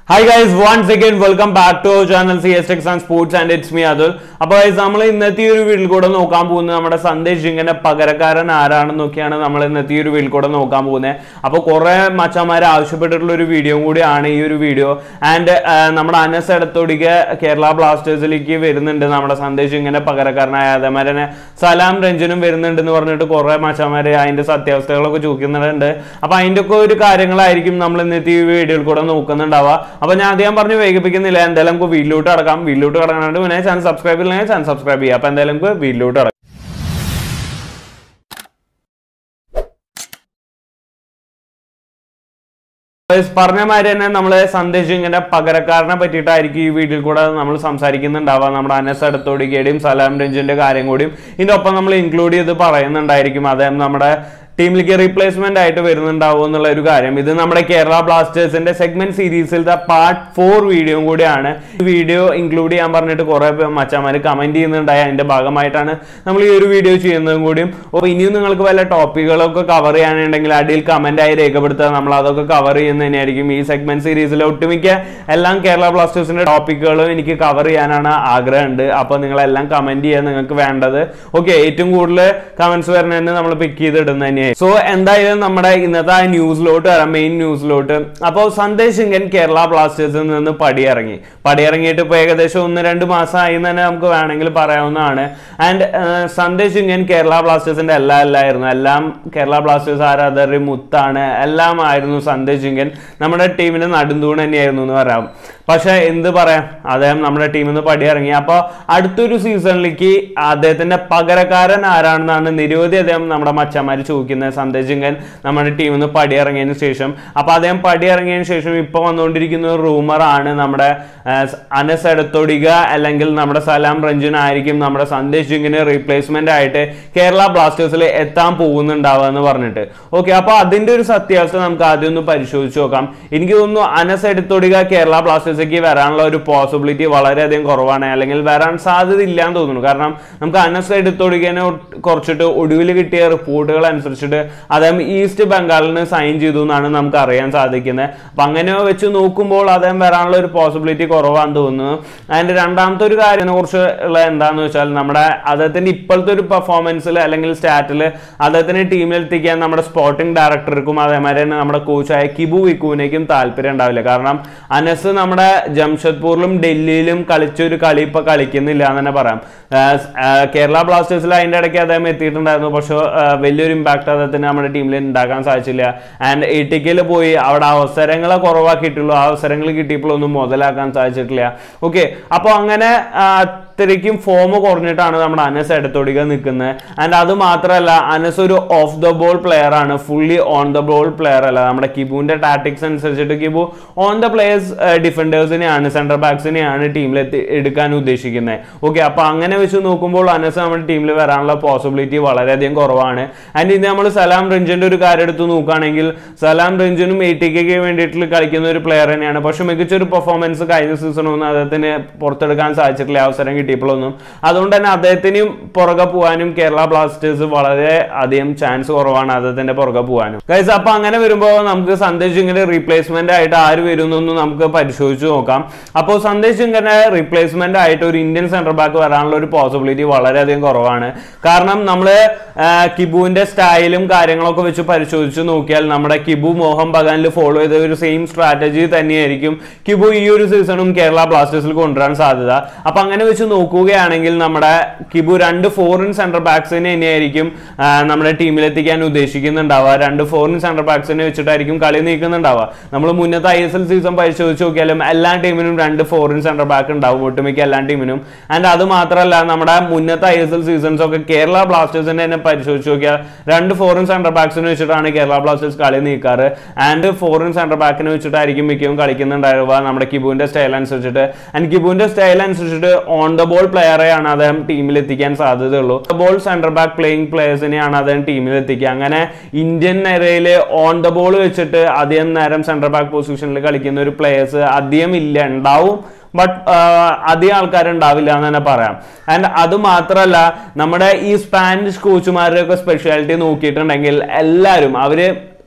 hi guys once again welcome back to channel C S techs and sports and it's me Atul അപ്പോൾ guys നമ്മൾ ഇന്നത്തെ ഈ ഒരു വീട്ടിൽ കൂടെ നോക്കാൻ പോകുന്നത് നമ്മുടെ സന്ദേശ് ഇങ്ങനെ പകരക്കാരൻ ആരാണെന്നൊക്കെയാണ് നമ്മൾ ഇന്നത്തെ ഈ ഒരു വീട്ടിൽ കൂടെ നോക്കാൻ പോകുന്നത് അപ്പോൾ കുറെ മച്ചന്മാർ ആവശ്യപ്പെട്ടിട്ടുള്ള ഒരു വീഡിയോ കൂടിയാണ് ഈ ഒരു വീഡിയോ ആൻഡ് നമ്മുടെ അനസ് എടത്തൊടിക കേരള ബ്ലാസ്റ്റേഴ്സിലേക്ക് വരുന്നുണ്ട് നമ്മുടെ സന്ദേശ് ഇങ്ങനെ പകരക്കാരനായ അതേമാതിരി തന്നെ സലാം രഞ്ജനും വരുന്നുണ്ട് എന്ന് പറഞ്ഞിട്ട് കുറെ മച്ചന്മാര് അതിന്റെ സത്യാവസ്ഥകളൊക്കെ ചോദിക്കുന്നുണ്ട് അപ്പൊ അതിന്റെ ഒക്കെ ഒരു കാര്യങ്ങളായിരിക്കും നമ്മൾ ഇന്നത്തെ ഈ വീഡിയോയിൽ കൂടെ നോക്കുന്നുണ്ടാവുക അപ്പൊ ഞാൻ അധികം പറഞ്ഞ് വൈകിപ്പിക്കുന്നില്ല എന്തായാലും നമുക്ക് വീട്ടിലോട്ട് കടക്കാം വീട്ടിലോട്ട് കടക്കാനായിട്ട് പിന്നെ ചാനൽ സബ്സ്ക്രൈബ് ഇല്ലെങ്കിൽ ചാനൽ സബ്സ്ക്രൈബ് ചെയ്യാം അപ്പൊ എന്തായാലും നമുക്ക് വീട്ടിലോട്ട് കടക്കാം Guys, പറഞ്ഞ മാതിരി തന്നെ നമ്മള് സന്ദേശം ഇങ്ങനെ പകരക്കാരനെ പറ്റിയിട്ടായിരിക്കും ഈ വീഡിയോയിൽ കൂടെ നമ്മൾ സംസാരിക്കുന്നുണ്ടാവുക നമ്മുടെ അനസ് അടുത്തോടിക്കയുടെയും സലാം രഞ്ജിന്റെ കാര്യം കൂടിയും ഇതിന്റെ ഒപ്പം നമ്മൾ ഇൻക്ലൂഡ് ചെയ്ത് പറയുന്നുണ്ടായിരിക്കും അദ്ദേഹം നമ്മുടെ ടീമിലേക്ക് റീപ്ലേസ്മെന്റ് ആയിട്ട് വരുന്നുണ്ടാവും എന്നുള്ള ഒരു കാര്യം ഇത് നമ്മുടെ കേരള ബ്ലാസ്റ്റേഴ്സിന്റെ സെഗ്മെന്റ് സീരീസിലത്തെ പാർട്ട് ഫോർ വീഡിയോ കൂടിയാണ് ഈ വീഡിയോ ഇൻക്ലൂഡ് ചെയ്യാൻ പറഞ്ഞിട്ട് കുറെ മച്ചന്മാർ കമന്റ് ചെയ്യുന്നുണ്ടായി അതിന്റെ ഭാഗമായിട്ടാണ് നമ്മൾ ഈ ഒരു വീഡിയോ ചെയ്യുന്നതും കൂടിയും അപ്പോൾ ഇനിയും നിങ്ങൾക്ക് വല്ല ടോപ്പിക്കുകളൊക്കെ കവർ ചെയ്യാനുണ്ടെങ്കിൽ അടിയിൽ കമന്റ് ആയി രേഖപ്പെടുത്തുക നമ്മൾ അതൊക്കെ കവർ ചെയ്യുന്നത് തന്നെയായിരിക്കും ഈ സെഗ്മെന്റ് സീരീസിലെ ഒട്ടുമിക്ക എല്ലാം കേരള ബ്ലാസ്റ്റേഴ്സിന്റെ ടോപ്പിക്കുകളും എനിക്ക് കവർ ചെയ്യാനാണ് ആഗ്രഹമുണ്ട് അപ്പോൾ നിങ്ങളെല്ലാം കമന്റ് ചെയ്യാൻ നിങ്ങൾക്ക് വേണ്ടത് ഓക്കെ ഏറ്റവും കൂടുതൽ കമന്റ്സ് വരുന്നതന്നെ നമ്മൾ പിക്ക് ചെയ്ത് ഇടുന്നത് തന്നെയായി സോ എന്തായാലും നമ്മുടെ ഇന്നത്തെ ആ ന്യൂസിലോട്ട് വരാം മെയിൻ ന്യൂസിലോട്ട് അപ്പോൾ സന്ദേശ് സിംഗൻ കേരള ബ്ലാസ്റ്റേഴ്സിൽ നിന്ന് പടിയിറങ്ങി പടിയിറങ്ങിയിട്ട് ഇപ്പോൾ ഏകദേശം ഒന്ന് രണ്ട് മാസമായി എന്ന് തന്നെ നമുക്ക് വേണമെങ്കിൽ പറയാവുന്നതാണ് ആൻഡ് സന്ദേശ് സിംഗൻ കേരള ബ്ലാസ്റ്റേഴ്സിന്റെ എല്ലാം അല്ലായിരുന്നു എല്ലാം കേരള ബ്ലാസ്റ്റേഴ്സ് ആരാധകരുടെ മുത്താണ് എല്ലാം ആയിരുന്നു സന്ദേശ് സിംഗൻ നമ്മുടെ ടീമിന്റെ നടുന്തൂണ് തന്നെയായിരുന്നു എന്ന് പറയാം പക്ഷെ എന്ത് പറയാം അദ്ദേഹം നമ്മുടെ ടീമിൽ നിന്ന് പടിയിറങ്ങി അപ്പോൾ അടുത്തൊരു സീസണിലേക്ക് അദ്ദേഹത്തിന്റെ പകരക്കാരൻ ആരാണെന്നാണ് നിരവധി അദ്ദേഹം നമ്മുടെ മച്ചന്മാർ ചോദിക്കുന്നത് സന്ദേശിങ്കൻ നമ്മുടെ ടീമിൽ നിന്ന് പടിയിറങ്ങിയതിന് ശേഷം അപ്പോൾ അദ്ദേഹം പടിയിറങ്ങിയതിന് ശേഷം ഇപ്പോൾ വന്നുകൊണ്ടിരിക്കുന്ന ഒരു റൂമറാണ് നമ്മുടെ ആ, അനസ് എടത്തൊടിക അല്ലെങ്കിൽ നമ്മുടെ സലാം രഞ്ജൻ ആയിരിക്കും നമ്മുടെ സന്ദേശ് സിംഗിന് റീപ്ലേസ്മെന്റ് ആയിട്ട് കേരള ബ്ലാസ്റ്റേഴ്സിൽ എത്താൻ പോകുന്നുണ്ടാവുക എന്ന് പറഞ്ഞിട്ട് ഓക്കെ അപ്പോൾ അതിന്റെ ഒരു സത്യാവസ്ഥ നമുക്ക് ആദ്യം ഒന്ന് പരിശോധിച്ച് നോക്കാം എനിക്ക് തോന്നുന്നു അനസ് എടത്തൊടിക കേരള ബ്ലാസ്റ്റേഴ്സിലേക്ക് വരാനുള്ള ഒരു പോസിബിലിറ്റി വളരെയധികം കുറവാണ് അല്ലെങ്കിൽ വരാൻ സാധ്യത ഇല്ല എന്ന് തോന്നുന്നു കാരണം നമുക്ക് അനസ് എടുത്തൊടുകനെ കുറച്ചിട്ട് ഒടുവിൽ കിട്ടിയ റിപ്പോർട്ടുകൾ അനുസരിച്ചിട്ട് അദ്ദേഹം ഈസ്റ്റ് ബംഗാളിന് സൈൻ ചെയ്തു എന്നാണ് നമുക്ക് അറിയാൻ സാധിക്കുന്നത് അപ്പൊ അങ്ങനെ വെച്ച് നോക്കുമ്പോൾ അദ്ദേഹം വരാനുള്ള ഒരു പോസിബിലിറ്റി കുറവാന്ന് തോന്നുന്നു അതിന്റെ രണ്ടാമത്തെ ഒരു കാര്യത്തിനെ കുറിച്ച് ഉള്ള എന്താന്ന് വെച്ചാൽ നമ്മുടെ അദ്ദേഹത്തിന്റെ ഇപ്പോഴത്തെ ഒരു പെർഫോമൻസിൽ അല്ലെങ്കിൽ സ്റ്റാറ്റിൽ അദ്ദേഹത്തിന് ടീമിൽ എത്തിക്കാൻ നമ്മുടെ സ്പോർട്ടിംഗ് ഡയറക്ടർക്കും അതേമാതിരി തന്നെ നമ്മുടെ കോച്ചായ കിബു വിക്കുവിനേക്കും താല്പര്യം ഉണ്ടാവില്ല കാരണം അനസ് നമ്മുടെ ജംഷഡ്പൂരിലും ഡൽഹിയിലും കളിച്ച ഒരു കളി ഇപ്പൊ കളിക്കുന്നില്ല എന്ന് തന്നെ പറയാം ആഹ് ആഹ് കേരള ബ്ലാസ്റ്റേഴ്സിൽ അതിന്റെ ഇടയ്ക്ക് അദ്ദേഹം എത്തിയിട്ടുണ്ടായിരുന്നു പക്ഷെ ആഹ് വലിയൊരു ഇമ്പാക്ട് അദ്ദേഹത്തിന് നമ്മുടെ ടീമിൽ ഉണ്ടാക്കാൻ സാധിച്ചില്ല ആൻഡ് എ ടി കെയിൽ പോയി അവിടെ അവസരങ്ങളെ കുറവാക്കിയിട്ടുള്ളൂ ആ അവസരങ്ങൾ കിട്ടിയപ്പോഴൊന്നും മുതലാക്കാൻ സാധിച്ചിട്ടില്ല ഓക്കെ അപ്പോൾ അങ്ങനെ ആഹ് അത്രയ്ക്കും ഫോം കുറഞ്ഞിട്ടാണ് നമ്മുടെ അനസ് എടുത്തൊടിക നിൽക്കുന്നത് ആൻഡ് അത് മാത്രമല്ല അനസ് ഒരു ഓഫ് ദ ബോൾ പ്ലെയർ ആണ് fully on the ball player അല്ല നമ്മുടെ കിബുവിന്റെ ടാറ്റിക്സ് അനുസരിച്ചിട്ട് കിബു ഓൺ ദ പ്ലേയേഴ്സ് ഡിഫൻഡേഴ്സിനെയാണ് സെന്റർ ബാക്സിനെയാണ് ടീമിൽ എടുക്കാൻ ഉദ്ദേശിക്കുന്നത് ഓക്കെ അപ്പൊ അങ്ങനെ വെച്ച് നോക്കുമ്പോൾ അനസ് നമ്മുടെ ടീമിൽ വരാനുള്ള പോസിബിലിറ്റി വളരെയധികം കുറവാണ് ആൻഡ് ഇത് നമ്മൾ സലാം രഞ്ജന്റെ ഒരു കാര്യം എടുത്ത് നോക്കുകയാണെങ്കിൽ സലാം രഞ്ജനും എ ടി കെക്ക് വേണ്ടിയിട്ട് കളിക്കുന്ന ഒരു പ്ലെയർ തന്നെയാണ് പക്ഷെ മികച്ചൊരു പെർഫോമൻസ് കഴിഞ്ഞ സീസണൊന്നും അദ്ദേഹത്തിന് പുറത്തെടുക്കാൻ സാധിച്ചിട്ടില്ല അവസരം കിട്ടിയപ്പോഴൊന്നും അതുകൊണ്ട് തന്നെ അദ്ദേഹത്തിനും പുറകെ പോകാനും കേരള ബ്ലാസ്റ്റേഴ്സ് വളരെ അധികം ചാൻസ് കുറവാണ് അദ്ദേഹത്തിന്റെ പുറകെ പോകാനും ഗൈസ് അപ്പൊ അങ്ങനെ വരുമ്പോൾ നമുക്ക് സന്ദേശ് സിംഗിന്റെ റീപ്ലേസ്മെന്റ് ആയിട്ട് ആര് വരുന്നൊന്നും നമുക്ക് പരിശോധിച്ച് നോക്കാം അപ്പോൾ സന്ദേശ് സിംഗിന്റെ റീപ്ലേസ്മെന്റ് ആയിട്ട് ഒരു ഇന്ത്യൻ സെന്റർ ബാക്ക് വരാനുള്ള ഒരു പോസിബിലിറ്റി വളരെയധികം കുറവാണ് കാരണം നമ്മൾ കിബുവിന്റെ സ്റ്റൈലും കാര്യങ്ങളൊക്കെ വെച്ച് പരിശോധിച്ച് നോക്കിയാൽ നമ്മുടെ കിബു മോഹൻ ബഗാനിൽ ഫോളോ ചെയ്ത ഒരു സെയിം സ്ട്രാറ്റജി തന്നെയായിരിക്കും കിബു ഈ ഒരു സീസണും കേരള ബ്ലാസ്റ്റേഴ്സിൽ കൊണ്ടുവരാൻ സാധ്യത അപ്പൊ അങ്ങനെ വെച്ച് നോക്കുകയാണെങ്കിൽ നമ്മുടെ കിബു രണ്ട് ഫോറിൻ സെന്റർ ബാക്സിനെ തന്നെയായിരിക്കും ആ, നമ്മുടെ ടീമിൽ എത്തിക്കാൻ ഉദ്ദേശിക്കുന്നുണ്ടാവുക രണ്ട് ഫോറിൻ സെന്റർ ബാക്സിനെ വെച്ചിട്ടായിരിക്കും കളി നീക്കുന്നുണ്ടാവുക നമ്മൾ മുന്നത്തെ ഐ എസ് എൽ സീസൺ പരിശോധിച്ച് നോക്കിയാലും എല്ലാ ടീമിനും രണ്ട് ഫോറിൻ സെന്റർ ബാക്ക് ഉണ്ടാവും ഒട്ടുമിക്ക എല്ലാ ടീമിനും ആൻഡ് അത് മാത്രമല്ല നമ്മുടെ മുന്നത്തെ ഐ എസ് എൽ സീസൺസ് ഒക്കെ കേരള ബ്ലാസ്റ്റേഴ്സിന്റെ തന്നെ പരിശോധിച്ച് നോക്കിയാൽ രണ്ട് ഫോറിൻ സെന്റർ ബാക്സിനെ വെച്ചിട്ടാണ് കേരള ബ്ലാസ്റ്റേഴ്സ് കളി നീക്കാറ് ആൻഡ് ഫോറിൻ സെന്റർ ബാക്കിനെ വെച്ചിട്ടായിരിക്കും മിക്കവും കളിക്കുന്നുണ്ടാവുക നമ്മുടെ കിബുവിന്റെ സ്റ്റൈൽ അനുസരിച്ചിട്ട് ആൻഡ് കിബുവിന്റെ സ്റ്റൈൽ അനുസരിച്ചിട്ട് ഓൺ ദ ബോൾ പ്ലെയറെയാണ് അദ്ദേഹം ടീമിൽ എത്തിക്കാൻ സാധ്യതയുള്ളൂ ബോൾ സെന്റർ ബാക്ക് പ്ലേയിങ് പ്ലേയേഴ്സിനെയാണ് അദ്ദേഹം ടീമിൽ എത്തിക്കുക അങ്ങനെ ഇന്ത്യൻ നിരയിൽ ഓൺ ദ ബോൾ വെച്ചിട്ട് അധികം നേരം സെന്റർ ബാക്ക് പൊസിഷനിൽ കളിക്കുന്ന ഒരു പ്ലേയേഴ്സ് അധികം ഇല്ല ഉണ്ടാവും ബട്ട് അധികം ആൾക്കാരുണ്ടാവില്ല എന്ന് തന്നെ പറയാം ആൻഡ് അത് മാത്രമല്ല നമ്മുടെ ഈ സ്പാനിഷ് കോച്ചുമാരുടെ ഒക്കെ സ്പെഷ്യാലിറ്റി നോക്കിയിട്ടുണ്ടെങ്കിൽ എല്ലാവരും അവര്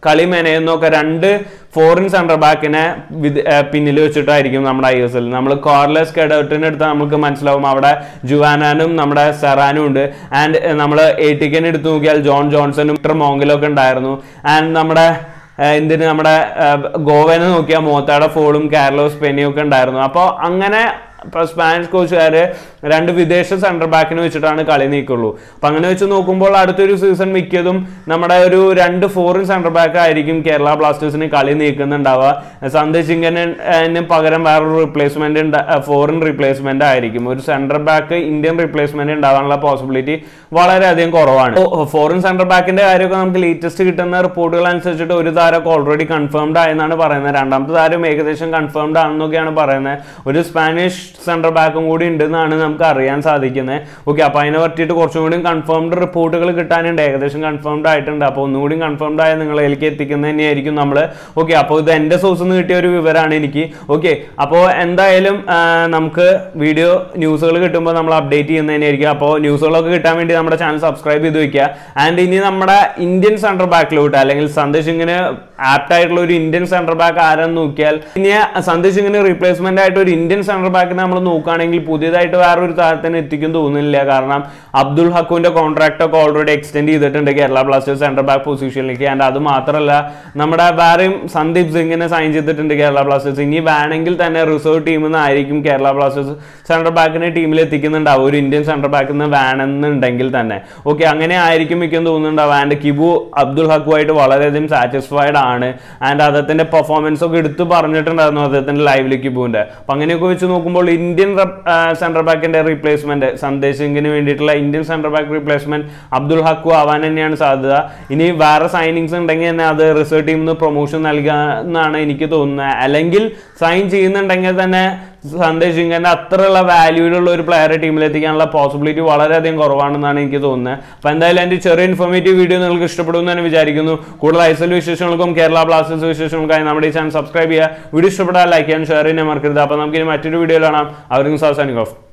കളി മെനയുന്നൊക്കെ രണ്ട് ഫോറിൻ സെൻട്രൽ ബാക്കിനെ പിന്നിൽ വെച്ചിട്ടായിരിക്കും നമ്മുടെ ഐ എസ് എൽ നമ്മൾ കോർലെസ് കെഡോട്ടിന് എടുത്താൽ നമുക്ക് മനസ്സിലാവും അവിടെ ജുവാനാനും നമ്മുടെ സെറാനും ഉണ്ട് ആൻഡ് നമ്മൾ എ ടിക്കൻ എടുത്ത് നോക്കിയാൽ ജോൺ ജോൺസണും ഇത്ര മോങ്കിലൊക്കെ ഉണ്ടായിരുന്നു ആൻഡ് നമ്മുടെ ഏഹ് എന്തിന് നമ്മുടെ ഏഹ് ഗോവനെ നോക്കിയാൽ മോത്താടെ ഫോളും കാർലോസ് പെനിയും ഒക്കെ ഉണ്ടായിരുന്നു അപ്പോൾ അങ്ങനെ ഇപ്പൊ സ്പാനിഷ് കോച്ചുകാര് രണ്ട് വിദേശ സെൻട്രൽ ബാക്കിന് വെച്ചിട്ടാണ് കളി നീക്കുള്ളൂ അപ്പൊ അങ്ങനെ വെച്ച് നോക്കുമ്പോൾ അടുത്തൊരു സീസൺ മിക്കതും നമ്മുടെ ഒരു രണ്ട് ഫോറിൻ സെൻട്രൽ ബാക്ക് ആയിരിക്കും കേരള ബ്ലാസ്റ്റേഴ്സിന് കളി നീക്കുന്നുണ്ടാവുക സന്ദേശ് സിംഗന് പകരം വേറൊരു റീപ്ലേസ്മെന്റ് ഫോറിൻ റീപ്ലേസ്മെന്റ് ആയിരിക്കും ഒരു സെൻട്രൽ ബാക്ക് ഇന്ത്യൻ റീപ്ലേസ്മെന്റ് ഉണ്ടാവാനുള്ള പോസിബിലിറ്റി വളരെയധികം കുറവാണ് ഫോറിൻ സെൻട്രൽ ബാക്കിന്റെ കാര്യമൊക്കെ നമുക്ക് ലേറ്റസ്റ്റ് കിട്ടുന്ന റിപ്പോർട്ടുകൾ അനുസരിച്ചിട്ട് ഒരു താരമൊക്കെ ഓൾറെഡി കൺഫേംഡ് ആയെന്നാണ് പറയുന്നത് രണ്ടാമത്തെ താരം ഏകദേശം കൺഫേംഡ് ആണെന്നൊക്കെയാണ് പറയുന്നത് ഒരു സ്പാനിഷ് സെൻട്രൽ ബാക്കും കൂടി ഉണ്ടെന്നാണ് നമുക്ക് അറിയാൻ സാധിക്കുന്നത് ഓക്കെ അപ്പൊ അതിനെ പറ്റിയിട്ട് കുറച്ചും കൂടി കൺഫേംഡ് റിപ്പോർട്ടുകൾ കിട്ടാനുണ്ട് ഏകദേശം കൺഫേംഡ് ആയിട്ടുണ്ട് അപ്പോൾ ഒന്നുകൂടി കൺഫേംഡ് ആയ നിങ്ങളിലേക്ക് എത്തിക്കുന്നത് തന്നെയായിരിക്കും നമ്മൾ ഓക്കെ അപ്പോൾ ഇത് എൻ്റെ സോഴ്സിൽ നിന്ന് കിട്ടിയ ഒരു വിവരമാണ് എനിക്ക് ഓക്കെ അപ്പോൾ എന്തായാലും ആ, നമുക്ക് വീഡിയോ ന്യൂസുകൾ കിട്ടുമ്പോൾ നമ്മൾ അപ്ഡേറ്റ് ചെയ്യുന്നതന്നെയായിരിക്കും അപ്പോൾ ന്യൂസുകളൊക്കെ കിട്ടാൻ വേണ്ടി നമ്മുടെ ചാനൽ സബ്സ്ക്രൈബ് ചെയ്ത് വെക്കുക ആൻഡ് ഇനി നമ്മുടെ ഇന്ത്യൻ സെൻട്രൽ ബാക്കിലോട്ട് അല്ലെങ്കിൽ സന്ദേശ് ഇങ്ങനെ ആപ്റ്റ് ആയിട്ടുള്ള ഒരു ഇന്ത്യൻ സെൻട്രൽ ബാക്ക് ആരെന്ന് നോക്കിയാൽ ഇനി സന്ദേശ് ഇങ്ങനെ റീപ്ലേസ്മെന്റ് ആയിട്ട് ഒരു ഇന്ത്യൻ സെൻട്രൽ ബാക്കിനെ നമ്മൾ നോക്കുകയാണെങ്കിൽ പുതിയതായിട്ട് വേറൊരു താരത്തിനെ എത്തിക്കും തോന്നുന്നില്ല കാരണം അബ്ദുൾ ഹക്കുവിന്റെ കോൺട്രാക്ട് ഒക്കെ ഓൾറെഡി എക്സ്റ്റെൻഡ് ചെയ്തിട്ടുണ്ട് കേരള ബ്ലാസ്റ്റേഴ്സ് സെൻട്രൽ ബാക്ക് പൊസിഷനിലേക്ക് ആൻഡ് അത് മാത്രമല്ല നമ്മുടെ വേറെയും സന്ദീപ് സിംഗിനെ സൈൻ ചെയ്തിട്ടുണ്ട് കേരള ബ്ലാസ്റ്റേഴ്സ് ഇനി വേണമെങ്കിൽ തന്നെ റിസർവ് ടീമിൽ നിന്നായിരിക്കും കേരള ബ്ലാസ്റ്റേഴ്സ് സെൻട്രൽ ബാക്കിനെ ടീമിൽ എത്തിക്കുന്നുണ്ടാവും ഒരു ഇന്ത്യൻ സെൻട്രൽ ബാക്കിൽ നിന്ന് വേണമെന്നുണ്ടെങ്കിൽ തന്നെ ഓക്കെ അങ്ങനെ ആയിരിക്കും മിക്കും തോന്നുന്നുണ്ടാവും ആൻഡ് കിബു അബ്ദുൾ ഹക്കുമായിട്ട് വളരെയധികം സാറ്റിസ്ഫൈഡ് ആണ് ആൻഡ് അദ്ദേഹത്തിന്റെ പെർഫോമൻസ് ഒക്കെ എടുത്തു പറഞ്ഞിട്ടുണ്ടായിരുന്നു അദ്ദേഹത്തിന്റെ ലൈവില് കിബുവിന്റെ അപ്പൊ അങ്ങനെയൊക്കെ വെച്ച് നോക്കുമ്പോൾ ഇന്ത്യൻ സെൻട്രൽ ബാക്കിന്റെ റീപ്ലേസ്മെന്റ് സന്ദേശ് സിംഗിന് വേണ്ടിയിട്ടുള്ള Indian central back replacement Abdul Hakku ആവാൻ തന്നെയാണ് സാധ്യത ഇനി വേറെ സൈനിങ്സ് ഉണ്ടെങ്കിൽ തന്നെ അത് റിസർവ് ടീമിൽ നിന്ന് പ്രൊമോഷൻ നൽകുക എന്നാണ് എനിക്ക് തോന്നുന്നത് അല്ലെങ്കിൽ സൈൻ ചെയ്യുന്നുണ്ടെങ്കിൽ തന്നെ സന്ദേശ് സിംഗിന്റെ അത്രയുള്ള വാല്യൂലുള്ള ഒരു പ്ലെയറെ ടീമിൽ എത്തിക്കാനുള്ള പോസിബിലിറ്റി വളരെയധികം കുറവാണെന്നാണ് എനിക്ക് തോന്നുന്നത് അപ്പൊ എന്തായാലും എൻ്റെ ചെറിയ ഇൻഫോർമേറ്റീവ് വീഡിയോ നിങ്ങൾക്ക് ഇഷ്ടപ്പെടുമെന്ന് തന്നെ വിചാരിക്കുന്നു കൂടുതൽ ഐ എസ് എൽ വിശേഷങ്ങൾക്കും കേരള ബ്ലാസ്റ്റേഴ്സ് വിശേഷങ്ങൾക്കായി നമ്മുടെ ഈ ചാനൽ സബ്സ്ക്രൈബ് ചെയ്യുക വീഡിയോ ഇഷ്ടപ്പെട്ടാൽ ലൈക്ക് ചെയ്യാൻ ഷെയർ ചെയ്യാൻ മറക്കരുത് അപ്പൊ നമുക്ക് ഇനി മറ്റൊരു വീഡിയോ കാണാം അവർക്ക് അവസാനിക്കും ഓഫ്